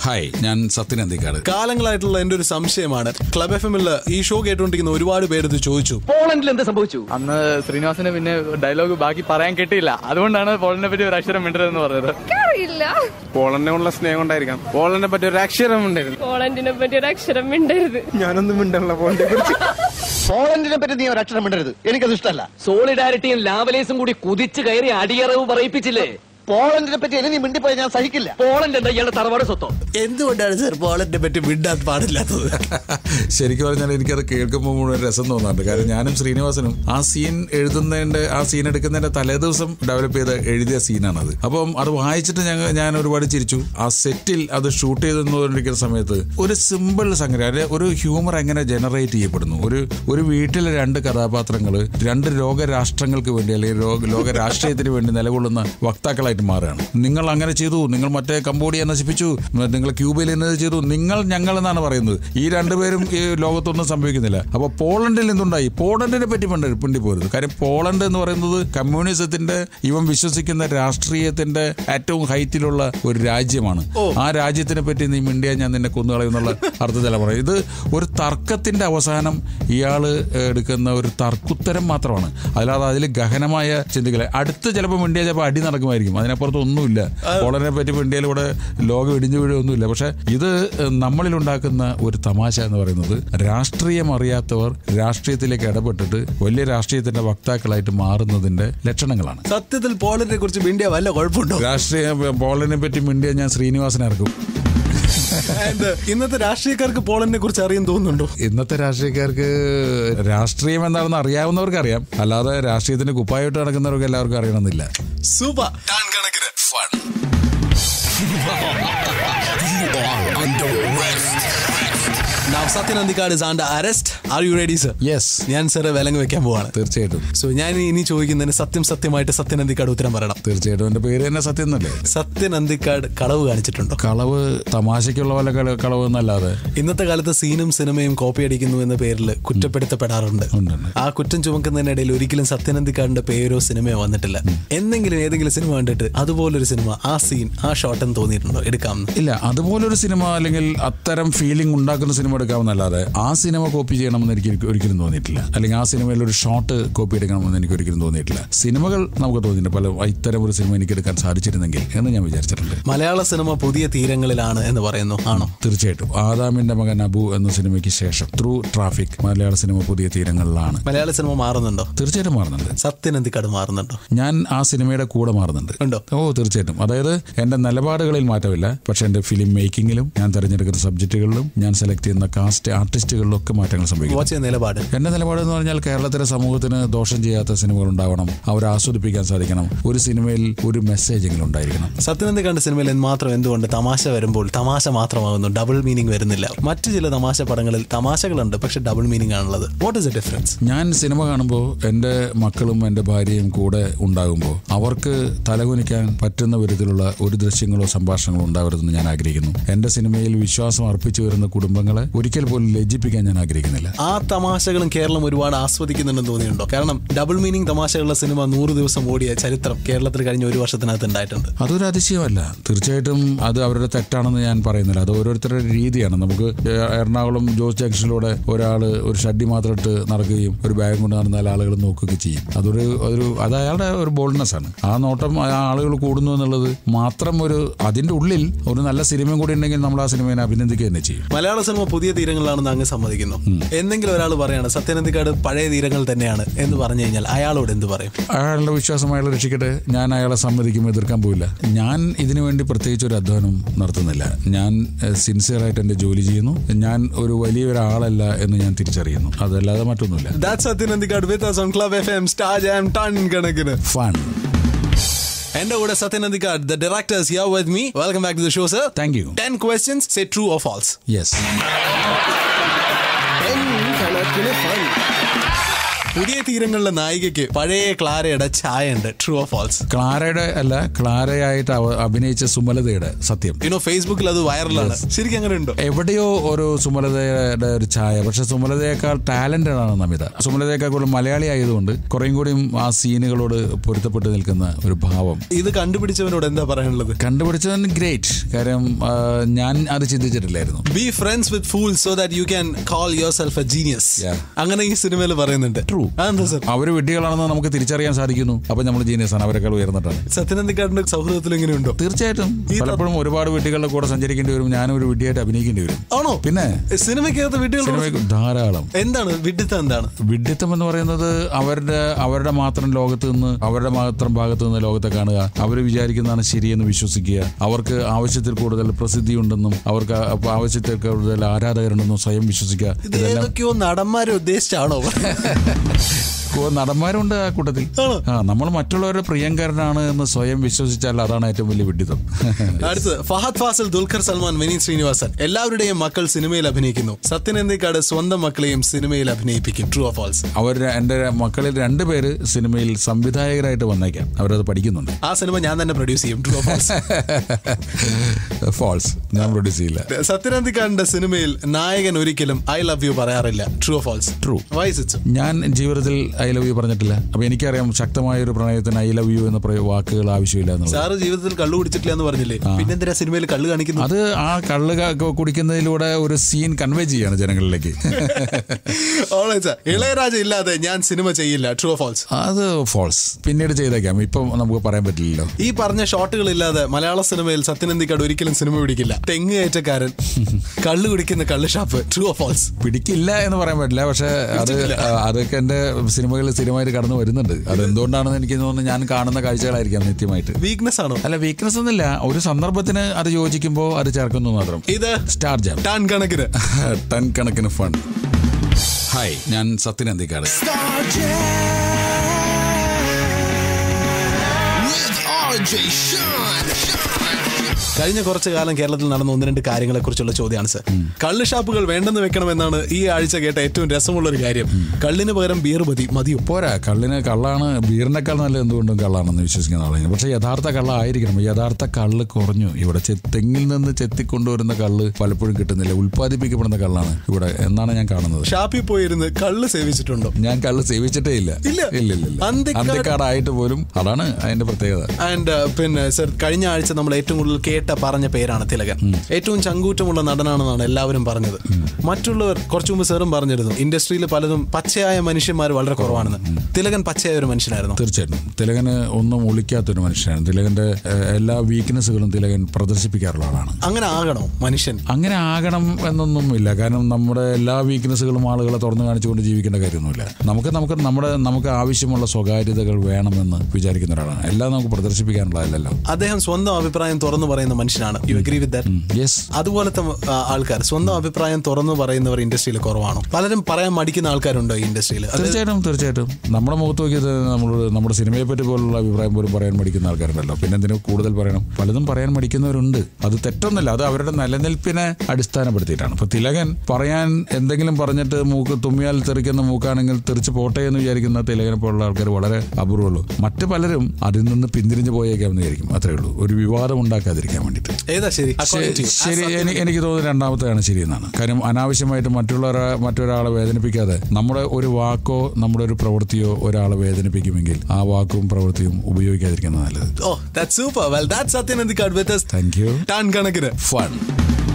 Hi ഞാൻ സത്യൻ അന്തിക്കാട് കാലങ്ങളായിട്ടുള്ള എന്റെ ഒരു സംശയമാണ് ക്ലബ് എഫ് എമ്മിൽ ഈ ഷോ കേട്ടുകൊണ്ടിരിക്കുന്ന ഒരുപാട് പേര് ഇത് ചോദിച്ചു പോളണ്ടിൽ എന്ത് സംഭവിച്ചു അന്ന് ശ്രീനിവാസന് പിന്നെ ഡയലോഗ് ബാക്കി പറയാൻ കിട്ടിയില്ല അതുകൊണ്ടാണ് പോളിനെ പറ്റി ഒരു അക്ഷരം മിണ്ടരുതെന്ന് പറഞ്ഞത് അറിയില്ല പോളണ്ടിനുള്ള സ്നേഹം കൊണ്ടായിരിക്കാം പോളണ്ടിനെ പറ്റി ഒരു അക്ഷരം ഉണ്ടായിരുന്നു പോളണ്ടിനെ പറ്റി ഒരു അക്ഷരം മിണ്ടരുത് ഞാനൊന്നും മിണ്ടല്ല പോളിനെ കുറിച്ച് പോളണ്ടിനെ പറ്റി നീ ഒരു അക്ഷരം മിണ്ടരുത് എനിക്കത് ഇഷ്ടമല്ല സോളിഡാരിറ്റിയും ലാവലേസും കൂടി കുതിച്ചു കയറി അടിയറവ് പറയിപ്പിച്ചില്ലേ പോളണ്ടിനെ പറ്റി ഇനി നീ മിണ്ടിപ്പോയി ഞാൻ സഹിക്കില്ല പോളണ്ട് എന്താ ഇയാളുടെ തറവാട് സ്വത്തോ എന്തുകൊണ്ടാണ് സർ പോളണ്ടിനെ പറ്റി മിണ്ടാൻ പാടില്ലാത്തത് ശരിക്കും പറഞ്ഞാൽ എനിക്കത് കേൾക്കുമ്പോൾ മുഴുവൻ രസം തോന്നാറുണ്ട് കാരണം ഞാനും ശ്രീനിവാസനും ആ സീൻ എഴുതുന്നതിന്റെ ആ സീൻ എടുക്കുന്നതിന്റെ തലേദിവസം ഡെവലപ്പ് ചെയ്ത് എഴുതിയ സീനാണത് അപ്പം അത് വായിച്ചിട്ട് ഞങ്ങൾ ഞാൻ ഒരുപാട് ചിരിച്ചു ആ സെറ്റിൽ അത് ഷൂട്ട് ചെയ്തുകൊണ്ടിരിക്കുന്ന സമയത്ത് ഒരു സിമ്പിൾ സംഗതി അല്ലെ ഒരു ഹ്യൂമർ എങ്ങനെ ജനറേറ്റ് ചെയ്യപ്പെടുന്നു ഒരു ഒരു വീട്ടിലെ രണ്ട് കഥാപാത്രങ്ങൾ രണ്ട് ലോകരാഷ്ട്രങ്ങൾക്ക് വേണ്ടി അല്ലെങ്കിൽ ലോക ലോക രാഷ്ട്രീയത്തിന് വേണ്ടി നിലകൊള്ളുന്ന വക്താക്കളായിട്ട് മാറുകയാണ് നിങ്ങൾ അങ്ങനെ ചെയ്തു നിങ്ങൾ മറ്റേ കംബോഡിയ നശിപ്പിച്ചു നിങ്ങൾ ക്യൂബയിൽ എന്നത് ചെയ്തു നിങ്ങൾ ഞങ്ങൾ എന്നാണ് പറയുന്നത് ഈ രണ്ടുപേരും ഈ ലോകത്തൊന്നും സംഭവിക്കുന്നില്ല അപ്പോൾ പോളണ്ടിൽ എന്തുണ്ടായി പോളണ്ടിനെ പറ്റി പണ്ട് പിണ്ടി പോരുത് കാര്യം പോളണ്ട് എന്ന് പറയുന്നത് കമ്മ്യൂണിസത്തിന്റെ ഇവൻ വിശ്വസിക്കുന്ന രാഷ്ട്രീയത്തിന്റെ ഏറ്റവും ഹൈറ്റിലുള്ള ഒരു രാജ്യമാണ് ആ രാജ്യത്തിനെ പറ്റി നീ മിണ്ടിയാ ഞാൻ നിന്നെ കൊന്നുകളയുന്നുള്ള അർത്ഥത്തിലാണ് പറയുന്നത് ഇത് ഒരു തർക്കത്തിന്റെ അവസാനം ഇയാള് എടുക്കുന്ന ഒരു തർക്കുത്തരം മാത്രമാണ് അല്ലാതെ അതിൽ ഗഹനമായ ചിന്തകളെ അടുത്ത് ചിലപ്പോൾ മിണ്ടിയ ചിലപ്പോൾ അടി നടക്കുമായിരിക്കും അതിനപ്പുറത്ത് ഒന്നുമില്ല പോളണ്ടിനെ പറ്റി മിണ്ടിയാൽ ഇവിടെ ലോകം ഇടിഞ്ഞു വീഴുകയൊന്നുമില്ല പക്ഷെ ഇത് നമ്മളിൽ ഉണ്ടാക്കുന്ന ഒരു തമാശ എന്ന് പറയുന്നത് രാഷ്ട്രീയം അറിയാത്തവർ രാഷ്ട്രീയത്തിലേക്ക് ഇടപെട്ടിട്ട് വലിയ രാഷ്ട്രീയത്തിന്റെ വക്താക്കളായിട്ട് മാറുന്നതിന്റെ ലക്ഷണങ്ങളാണ് സത്യത്തിൽ പോളണ്ടിനെ കുറിച്ച് മിണ്ടിയ വല്ല കുഴപ്പമുണ്ടോ രാഷ്ട്രീയ പോളണ്ടിനെ പറ്റി മിണ്ടിയ ഞാൻ ശ്രീനിവാസനെ ഇറക്കും And ഇന്നത്തെ രാഷ്ട്രീയക്കാർക്ക് പോളണ്ടിനെ കുറിച്ച് അറിയാൻ തോന്നുന്നുണ്ടോ ഇന്നത്തെ രാഷ്ട്രീയക്കാർക്ക് രാഷ്ട്രീയം എന്താണെന്ന് അറിയാവുന്നവർക്ക് അറിയാം അല്ലാതെ രാഷ്ട്രീയത്തിന് കുപ്പായിട്ട് നടക്കുന്നവർക്ക് എല്ലാവർക്കും അറിയണമെന്നില്ല super Now, Satyan Andikad is under arrest. Are you ready, sir? Yes ഞാൻ സാറ് വിലങ്ങ് വെക്കാൻ പോവാണ് തീർച്ചയായിട്ടും സോ ഞാൻ ഇനി ചോദിക്കുന്നതിന് സത്യം സത്യമായിട്ട് സത്യൻ അന്തിക്കാട് ഉത്തരം പറയണം തീർച്ചയായിട്ടും എന്റെ പേര് തന്നെ സത്യം എന്നല്ലേ സത്യൻ അന്തിക്കാട് കളവ് കാണിച്ചിട്ടുണ്ടോ കളവ് തമാശയ്ക്കുള്ള പോലെ കള- കളവ് എന്നല്ലാതെ ഇന്നത്തെ കാലത്ത് സീനും സിനിമയും കോപ്പി അടിക്കുന്നു എന്ന പേരിൽ കുറ്റപ്പെടുത്തപ്പെടാറുണ്ട് ഉണ്ടുണ്ട്. ആ കുറ്റം ചുമക്കുന്നതിനിടയിൽ ഒരിക്കലും സത്യനന്ദിക്കാടിന്റെ പേരോ സിനിമയോ വന്നിട്ടില്ല എന്തെങ്കിലും ഏതെങ്കിലും സിനിമ കണ്ടിട്ട് അതുപോലൊരു സിനിമ ആ സീൻ ആ ഷോട്ട് എന്ന് തോന്നിയിട്ടുണ്ടോ എടുക്കാമെന്ന് ഇല്ല അതുപോലൊരു സിനിമ അല്ലെങ്കിൽ അത്തരം ഫീലിംഗ് ഉണ്ടാക്കുന്ന സിനിമ എടുക്കാമെന്നല്ലാതെ ആ സിനിമ കോപ്പി ചെയ്യണമെന്ന് എനിക്ക് ഒരിക്കലും തോന്നിയിട്ടില്ല അല്ലെങ്കിൽ ആ സിനിമയിൽ ഒരു ഷോട്ട് കോപ്പി എടുക്കണമെന്ന് എനിക്ക് ഒരിക്കലും തോന്നിയിട്ടില്ല സിനിമകൾ നമുക്ക് തോന്നിയിട്ടുണ്ട് പല ഇത്തരം ഒരു സിനിമ എനിക്ക് എടുക്കാൻ സാധിച്ചിരുന്നെങ്കിൽ എന്ന് ഞാൻ വിചാരിച്ചിട്ടുണ്ട് മലയാള സിനിമ പുതിയ തീരങ്ങളിലാണ് എന്ന് പറയുന്നു ആണോ തീർച്ചയായിട്ടും ആദാമിന്റെ മകൻ അബു എന്ന സിനിമയ്ക്ക് ശേഷം ത്രൂ ട്രാഫിക് മലയാള സിനിമ പുതിയ തീരങ്ങളിലാണ് മലയാള സിനിമ മാറുന്നുണ്ടോ തീർച്ചയായിട്ടും മാറുന്നുണ്ട് സത്യനന്ദിക്കാട് മാറുന്നുണ്ടോ ഞാൻ ആ സിനിമയുടെ കൂടെ മാറുന്നുണ്ട് ഉണ്ടോ? ഓ തീർച്ചയായിട്ടും അതായത് എന്റെ നിലപാടുകളിൽ മാറ്റമില്ല പക്ഷെ എന്റെ ഫിലിം മേക്കിങ്ങിലും ഞാൻ തിരഞ്ഞെടുക്കുന്ന സബ്ജക്റ്റുകളിലും ഞാൻ സെലക്ട് ചെയ്യുന്ന കാസ്റ്റ് ആർട്ടിസ്റ്റുകളിലും ഒക്കെ മാറ്റങ്ങൾ സംഭവിക്കും വാച്ച് നിലപാട് എന്റെ നിലപാട് എന്ന് പറഞ്ഞാൽ കേരളത്തിലെ സമൂഹത്തിന് ദോഷം ചെയ്യാത്ത സിനിമകൾ ഉണ്ടാവണം അവരെ ആസ്വദിപ്പിക്കാൻ സാധിക്കണം ഒരു സിനിമയിൽ ഒരു മെസ്സേജ് എങ്കിലും ഉണ്ടായിരിക്കണം സത്യനന്ദിക്കാട് സിനിമയിൽ മാത്രം എന്തുകൊണ്ട് തമാശ വരുമ്പോൾ തമാശ മാത്രമാകുന്നു ഡബിൾ മീനിങ് വരുന്നില്ല മറ്റു ചില തമാശ പടങ്ങളിൽ തമാശകളുണ്ട് പക്ഷെ ഡബിൾ മീനിങ് ആണുള്ളത് വാട്ട് ഇസ് എ ഡിഫറൻസ് ഞാൻ സിനിമ കാണുമ്പോൾ എൻ്റെ മക്കളും എൻ്റെ ഭാര്യയും കൂടെ ഉണ്ടാകുമ്പോൾ അവർക്ക് തലകുനിക്കാൻ പറ്റുന്ന വിധത്തിലുള്ള ഒരു ദൃശ്യങ്ങളോ സംഭാഷണങ്ങളോ ഉണ്ടാവരുതെന്ന് ഞാൻ ആഗ്രഹിക്കുന്നു എൻ്റെ സിനിമയിൽ വിശ്വാസം അർപ്പിച്ചു വരുന്ന കുടുംബങ്ങളെ ഒരിക്കൽ പോലും ലജ്ജിപ്പിക്കാൻ ഞാൻ ആഗ്രഹിക്കുന്നില്ല ആ തമാശകളും കേരളം ഒരുപാട് ആസ്വദിക്കുന്നുണ്ടെന്ന് തോന്നിയിട്ടുണ്ടോ കാരണം ഡബിൾ മീനിങ് തമാശകളുടെ സിനിമ നൂറ് ദിവസം ഓടിയ ചരിത്രം കേരളത്തിൽ കഴിഞ്ഞ ഒരു വർഷത്തിനകത്ത് ഉണ്ടായിട്ടുണ്ട് അതൊരു അതിശയമല്ല തീർച്ചയായിട്ടും അത് അവരുടെ തെറ്റാണെന്ന് ഞാൻ പറയുന്നില്ല അത് ഓരോരുത്തരുടെ രീതിയാണ് നമുക്ക് എ- എറണാകുളം ജോസ് ജംഗ്ഷനിലൂടെ ഒരാൾ ഒരു ഷഡ്ഡി മാത്രം ഇട്ട് നടക്കുകയും ഒരു ബാഗ് കൊണ്ട് നടന്നാൽ ആളുകൾ നോക്കുകയൊക്കെ ചെയ്യും അതൊരു ഒരു അത് അയാളുടെ ഒരു ബോൾഡ്നെസ് ആണ് ആ നോട്ടം ആ ആളുകൾ കൂടുന്നു എന്നുള്ളത് മാത്രം ഒരു അതിന്റെ ഉള്ളിൽ ഒരു നല്ല സിനിമയും കൂടി ഉണ്ടെങ്കിൽ നമ്മൾ ആ സിനിമയെ അഭിനന്ദിക്കുക തന്നെ ചെയ്യും മലയാള സിനിമ പുതിയ തീരങ്ങളിലാണെന്ന് അങ്ങ് സമ്മതിക്കുന്നു എന്തെങ്കിലും ഒരാൾ പറയാണ് സത്യനന്ദിക്കാട് പഴയ തീരങ്ങൾ തന്നെയാണ് എന്ന് പറഞ്ഞു കഴിഞ്ഞാൽ അയാളോട് എന്ത് പറയും അയാളുടെ വിശ്വാസം അയാൾ രക്ഷിക്കട്ടെ ഞാൻ അയാളെ സമ്മതിക്കും എതിർക്കാൻ പോയില്ല ഞാൻ ഇതിനു വേണ്ടി പ്രത്യേകിച്ച് ഒരു അധ്വാനം നടത്തുന്നില്ല ഞാൻ സിൻസിയറായിട്ട് എൻ്റെ ജോലി ചെയ്യുന്നു ഞാൻ ഒരു വലിയ ഒരാളല്ല എന്ന് ഞാൻ തിരിച്ചറിയുന്നു അതല്ലാതെ മറ്റൊന്നുമില്ല that Sathyan Anthikad with us on club F M star jam ton കണക്കിന് ഫൺ എന്റെ കൂടെ Sathyan Anthikad the directors here with me welcome back to the show sir thank you ten questions say true or false yes പുതിയ തീരങ്ങളിലെ നായികയ്ക്ക് പഴയ ക്ലാരയുടെ ഛായ ഉണ്ട് true of false ക്ലാരയുടെ അല്ല ക്ലാരയായിട്ട് അവ- അഭിനയിച്ച സുമലതയുടെ സത്യം യുനോ ഫേസ്ബുക്കിൽ അത് വൈറലാണ് ശരിക്കും അങ്ങനെ ഉണ്ടോ എവിടെയോ ഒരു സുമലതയുടെ ഒരു ഛായ പക്ഷെ സുമലതയേക്കാൾ ടാലന്റഡ് ആണ് നമിത സുമലതയേക്കാൾ കൂടുതൽ മലയാളി ആയതുകൊണ്ട് കുറേം കൂടിയും ആ സീനുകളോട് പൊരുത്തപ്പെട്ട് നിൽക്കുന്ന ഒരു ഭാവം ഇത് കണ്ടുപിടിച്ചവനോട് എന്താ പറയാനുള്ളത് കണ്ടുപിടിച്ചവൻ ഗ്രേറ്റ് കാര്യം ആ, ഞാൻ അത് ചിന്തിച്ചിട്ടില്ലായിരുന്നു be friends with fool so that you can call yourself a genius Yeah. അങ്ങനെ ഈ സിനിമയിൽ പറയുന്നുണ്ട് True. അതെന്താ സർ അവര് വിഡ്ഢികളാണെന്ന് നമുക്ക് തിരിച്ചറിയാൻ സാധിക്കുന്നു അപ്പൊ നമ്മൾ ജീനിയസ് ആണ് അവരെക്കാൾ ഉയർന്നിട്ടാണ് സത്യനന്ദിക്കാടിന്റെ സൗഹൃദത്തിൽ എങ്ങനെയുണ്ടോ തീർച്ചയായിട്ടും പലപ്പോഴും ഒരുപാട് വിഡ്ഢികളുടെ കൂടെ സഞ്ചരിക്കേണ്ടി വരും ഞാനും ഒരു വിഡ്ഢിയായിട്ട് അഭിനയിക്കേണ്ടി വരും ആണോ പിന്നെ സിനിമയ്ക്കകത്ത് വീട്ടുകൾ സിനിമയ്ക്ക് ധാരാളം എന്താണ് വിഡിത്തം എന്താണ് വിഡ്ഢിത്തം എന്ന് പറയുന്നത് അവരുടെ അവരുടെ മാത്രം ലോകത്ത് നിന്ന് അവരുടെ മാത്രം ഭാഗത്ത് നിന്ന് ലോകത്തെ കാണുക അവർ വിചാരിക്കുന്നതാണ് ശരിയെന്ന് വിശ്വസിക്കുക അവർക്ക് ആവശ്യത്തിൽ കൂടുതൽ പ്രസിദ്ധി ഉണ്ടെന്നും അവർക്ക് അപ്പൊ ആവശ്യത്തിൽ കൂടുതൽ ആരാധകരുണ്ടെന്നും സ്വയം വിശ്വസിക്കുക ഇത് ഏതൊക്കെയോ നടന്മാരെ ഉദ്ദേശിച്ചാണോ കോ- നടന്മാരുണ്ട് ആ കൂട്ടത്തിൽ ആണോ? ആ നമ്മൾ മറ്റുള്ളവരുടെ പ്രിയങ്കരനാണ് എന്ന് സ്വയം വിശ്വസിച്ചാൽ അതാണ് ഏറ്റവും വലിയ വിഡ്ഢിത്തം അടുത്തത് ഫഹദ് ഫാസിൽ ദുൽഖർ സൽമാൻ വിനീത് ശ്രീനിവാസൻ എല്ലാവരുടെയും മക്കൾ സിനിമയിൽ അഭിനയിക്കുന്നു സത്യനന്ദിക്കാട് സ്വന്തം മക്കളെയും സിനിമയിൽ അഭിനയിപ്പിക്കും ട്രൂ ഓഫ് ഫാൾസ് അവർ എൻ്റെ മക്കളിൽ രണ്ടുപേര് സിനിമയിൽ സംവിധായകരായിട്ട് വന്നേക്കാം അവരത് പഠിക്കുന്നുണ്ട് ആ സിനിമ ഞാൻ തന്നെ പ്രൊഡ്യൂസ് ചെയ്യും ട്രൂ ഓഫ് ഫാൾസ് ഫാൾസ് ഞാൻ പ്രൊഡ്യൂസ് ചെയ്യില്ല സത്യനന്ദിക്കാടിന്റെ സിനിമയിൽ നായകൻ ഒരിക്കലും ഐ ലവ് യു പറയാറില്ല true of false True. Wise it's ഞാൻ ജീവിതത്തിൽ ഐ ലവ് യു പറഞ്ഞിട്ടില്ല അപ്പൊ എനിക്കറിയാം ശക്തമായ ഒരു പ്രണയത്തിന് ഐ ലവ് യു എന്ന പ്രയോ- വാക്കുകൾ ആവശ്യമില്ല എന്നുള്ളത് സാറ് ജീവിതത്തിൽ കള്ളു കുടിച്ചിട്ടില്ല എന്ന് പറഞ്ഞില്ലേ പിന്നെന്തിനാ സിനിമയിൽ കള്ളു കാണിക്കുന്നു അത് ആ കള്ള് ക- കുടിക്കുന്നതിലൂടെ ഒരു സീൻ കൺവേ ചെയ്യാണ് ജനങ്ങളിലേക്ക് Alright, sir. ഇളയരാജ ഇല്ലാതെ ഞാൻ സിനിമ ചെയ്യില്ല ട്രൂ ഓഫ് ഫാൾസ് അത് ഫോൾസ് പിന്നീട് ചെയ്തേക്കാം ഇപ്പം നമുക്ക് പറയാൻ പറ്റില്ലല്ലോ ഈ പറഞ്ഞ ഷോട്ടുകൾ ഇല്ലാതെ മലയാള സിനിമയിൽ സത്യനന്ദിക്കാട് ഒരിക്കലും സിനിമ പിടിക്കില്ല തെങ്ങ് കയറ്റക്കാരൻ കള്ളു കുടിക്കുന്ന കള്ള് ഷാപ്പ് ട്രൂ ഓഫ് ഫാൾസ് പിടിക്കില്ല എന്ന് പറയാൻ പറ്റില്ല പക്ഷെ അത് ആ, അതൊക്കെ എന്റെ സിനിമകളിൽ സ്ഥിരമായിട്ട് കടന്നു വരുന്നുണ്ട് അത് എന്തുകൊണ്ടാണെന്ന് എനിക്ക് തോന്നുന്നു ഞാൻ കാണുന്ന കാഴ്ചകളായിരിക്കാം നിത്യമായിട്ട് വീക്ക്നെസ് ആണോ അല്ല വീക്ക്നെസ് ഒന്നുമില്ല ഒരു സന്ദർഭത്തിന് അത് യോജിക്കുമ്പോൾ അത് ചേർക്കുന്നു മാത്രം ഇത് സ്റ്റാർ ജാം ടൺ കണക്കിന് ടൺ കണക്കിന് ഫൺ ഹായ് ഞാൻ സത്യനന്ദിക്കാട് with RJ Sean. കഴിഞ്ഞ കുറച്ചു കാലം കേരളത്തിൽ നടന്ന ഒന്ന് രണ്ട് കാര്യങ്ങളെ കുറിച്ചുള്ള ചോദ്യമാണ് സർ കള്ള് ഷാപ്പുകൾ വേണ്ടെന്ന് വെക്കണമെന്നാണ് ഈ ആഴ്ച കേട്ട ഏറ്റവും രസമുള്ള ഒരു കാര്യം കള്ളിന് പകരം ബിയർ മതി മതിയോ പോരാ കള്ളിന് കള്ളാണ് ബീറിനേക്കാൾ നല്ല എന്തുകൊണ്ടും കള്ളാണെന്ന് വിശ്വസിക്കുന്ന ആളാണ് പക്ഷെ യഥാർത്ഥ കള്ള ആയിരിക്കണം യഥാർത്ഥ കള്ള് കുറഞ്ഞു ഇവിടെ ചെ- തെങ്ങിൽ നിന്ന് ചെത്തിക്കൊണ്ടുവരുന്ന കള്ള് പലപ്പോഴും കിട്ടുന്നില്ല ഉൽപ്പാദിപ്പിക്കപ്പെടുന്ന കള്ളാണ് ഇവിടെ എന്നാണ് ഞാൻ കാണുന്നത് ഷാപ്പിൽ പോയിരുന്ന് കള്ള് സേവിച്ചിട്ടുണ്ടോ ഞാൻ കള്ള് സേവിച്ചിട്ടേ ഇല്ല ഇല്ല. ഇല്ല ഇല്ല ഇല്ല അന്തിക്കാട്- അന്തിക്കാടായിട്ട് പോലും അതാണ് അതിന്റെ പ്രത്യേകത ആൻഡ് പിന്നെ സർ കഴിഞ്ഞ ആഴ്ച നമ്മൾ ഏറ്റവും കൂടുതൽ കേട്ട പറഞ്ഞ പേരാണ് തിലകൻ ഏറ്റവും ചങ്കൂറ്റമുള്ള നടനാണെന്നാണ് എല്ലാവരും പറഞ്ഞത് മറ്റുള്ളവർ കുറച്ചു മുമ്പ് സാറും പറഞ്ഞിരുന്നു ഇൻഡസ്ട്രിയിൽ പലതും പച്ചയായ മനുഷ്യന്മാർ വളരെ കുറവാണെന്ന് തിലകൻ പച്ചയായ ഒരു മനുഷ്യനായിരുന്നു തീർച്ചയായിട്ടും തിലകന് ഒന്നും ഒളിക്കാത്തൊരു മനുഷ്യനാണ് തിലകന്റെ ഏഹ്, എല്ലാ വീക്ക്നെസ്സുകളും തിലകൻ പ്രദർശിപ്പിക്കാറുള്ള ആളാണ് അങ്ങനെ ആകണോ മനുഷ്യൻ അങ്ങനെ ആകണം എന്നൊന്നും ഇല്ല കാരണം നമ്മുടെ എല്ലാ വീക്ക്നെസ്സുകളും ആളുകളെ തുറന്നു കാണിച്ചുകൊണ്ട് ജീവിക്കേണ്ട കാര്യമൊന്നുമില്ല നമുക്ക് നമുക്ക് നമ്മുടെ നമുക്ക് ആവശ്യമുള്ള സ്വകാര്യതകൾ വേണമെന്ന് വിചാരിക്കുന്ന ഒരാളാണ് എല്ലാം നമുക്ക് പ്രദർശിപ്പിക്കാനുള്ളതല്ലല്ലോ അദ്ദേഹം സ്വന്തം അഭിപ്രായം തുറന്നു പറയുന്ന മനുഷ്യനാണ് you agree with that yes അതുപോലത്തെ ആ, ആൾക്കാർ സ്വന്തം അഭിപ്രായം തുറന്നു പറയുന്നവർ ഇൻഡസ്ട്രിയിൽ കുറവാണോ പലരും പറയാൻ മടിക്കുന്ന ആൾക്കാരുണ്ടോ ഈ ഇൻഡസ്ട്രിയിൽ അത് തീർച്ചയായിട്ടും തീർച്ചയായിട്ടും നമ്മുടെ മുഖത്ത് നോക്കിയത് നമ്മൾ നമ്മുടെ സിനിമയെ പറ്റി പോലുള്ള അഭിപ്രായം പോലും പറയാൻ മടിക്കുന്ന ആൾക്കാരുണ്ടല്ലോ പിന്നെ എന്തിനു കൂടുതൽ പറയണം പലതും പറയാൻ മടിക്കുന്നവരുണ്ട് അത് തെറ്റൊന്നുമില്ല അത് അവരുടെ നിലനിൽപ്പിനെ അടിസ്ഥാനപ്പെടുത്തിയിട്ടാണ് ഇപ്പൊ തിലകൻ പറയാൻ എന്തെങ്കിലും പറഞ്ഞിട്ട് മൂക്ക് തുമ്മിയാൽ തെറിക്കുന്ന മൂക്കാണെങ്കിൽ തെറിച്ച് പോട്ടെ എന്ന് വിചാരിക്കുന്ന തിലകനെ പോലുള്ള ആൾക്കാർ വളരെ അപൂർവമുള്ളൂ മറ്റു പലരും അതിൽ നിന്ന് പിന്തിരിഞ്ഞു പോയേക്കാമെന്ന് വിചാരിക്കും അത്രേ ഉള്ളൂ ഒരു വിവാദം ഉണ്ടാക്കാതിരിക്കാൻ വേണ്ടിയിട്ട് ഏതാ ശരി According to you. ശരി എനി- എനിക്ക് തോന്നുന്നു രണ്ടാമത്തെയാണ് ശരിയെന്നാണ് കാര്യം അനാവശ്യമായിട്ട് മറ്റുള്ളവരെ മറ്റൊരാളെ വേദനിപ്പിക്കാതെ നമ്മുടെ ഒരു വാക്കോ നമ്മുടെ ഒരു പ്രവൃത്തിയോ ഒരാളെ വേദനിപ്പിക്കുമെങ്കിൽ ആ വാക്കും പ്രവൃത്തിയും ഉപയോഗിക്കാതിരിക്കുന്നത് നല്ലത് Oh, that's super. Well, that's Satyan Andikad with us. Thank you Tan കണക്കിന് ഫൺ